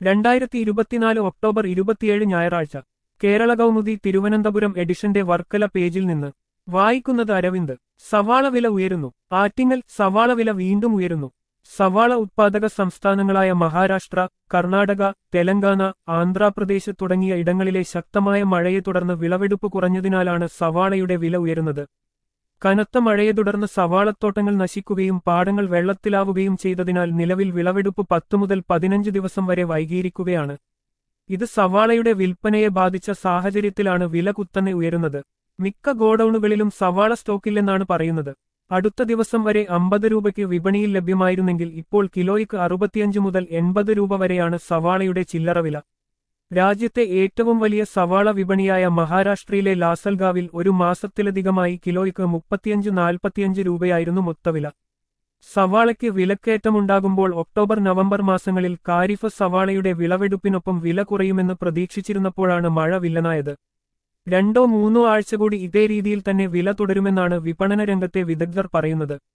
രണ്ടായിരത്തി ഇരുപത്തിനാല് ഒക്ടോബർ ഇരുപത്തിയേഴ് ഞായറാഴ്ച കേരള കൗമുദി തിരുവനന്തപുരം എഡിഷന്റെ വർക്കല പേജിൽ നിന്ന് വായിക്കുന്നത് അരവിന്ദ് സവാള വില ഉയരുന്നു ആറ്റിങ്ങൽ സവാള വില വീണ്ടും ഉയരുന്നു സവാള ഉത്പാദക സംസ്ഥാനങ്ങളായ മഹാരാഷ്ട്ര കർണാടക തെലങ്കാന ആന്ധ്രാപ്രദേശ് തുടങ്ങിയ ഇടങ്ങളിലെ ശക്തമായ മഴയെ തുടർന്ന് വിളവെടുപ്പ് കുറഞ്ഞതിനാലാണ് സവാളയുടെ വില ഉയരുന്നത് കനത്ത മഴയെ തുടർന്ന് സവാളത്തോട്ടങ്ങൾ നശിക്കുകയും പാടങ്ങൾ വെള്ളത്തിലാവുകയും ചെയ്തതിനാൽ നിലവിൽ വിളവെടുപ്പ് പത്തു മുതൽ പതിനഞ്ച് ദിവസം വരെ വൈകിയിരിക്കുകയാണ് ഇത് സവാളയുടെ വിൽപ്പനയെ ബാധിച്ച സാഹചര്യത്തിലാണ് വില കുത്തനെ ഉയരുന്നത് മിക്ക ഗോഡൌണുകളിലും സവാള സ്റ്റോക്കില്ലെന്നാണ് പറയുന്നത് അടുത്ത ദിവസം വരെ അമ്പത് രൂപയ്ക്ക് വിപണിയിൽ ലഭ്യമായിരുന്നെങ്കിൽ ഇപ്പോൾ കിലോയ്ക്ക് അറുപത്തിയഞ്ച് മുതൽ എൺപത് രൂപ വരെയാണ് സവാളയുടെ ചില്ലറ വില രാജ്യത്തെ ഏറ്റവും വലിയ സവാള വിപണിയായ മഹാരാഷ്ട്രയിലെ ലാസൽഗാവിൽ ഒരു മാസത്തിലധികമായി കിലോയ്ക്ക് മുപ്പത്തിയഞ്ച് നാൽപ്പത്തിയഞ്ച് രൂപയായിരുന്നു മൊത്തവില സവാളയ്ക്ക് വിലക്കയറ്റമുണ്ടാകുമ്പോൾ ഒക്ടോബർ നവംബർ മാസങ്ങളിൽ കാരിഫ് സവാളയുടെ വിളവെടുപ്പിനൊപ്പം വില കുറയുമെന്ന് പ്രതീക്ഷിച്ചിരുന്നപ്പോഴാണ് മഴ വില്ലനായത് രണ്ടോ മൂന്നോ ആഴ്ച കൂടി ഇതേ രീതിയിൽ തന്നെ വില തുടരുമെന്നാണ് വിപണന രംഗത്തെ വിദഗ്ധർ പറയുന്നത്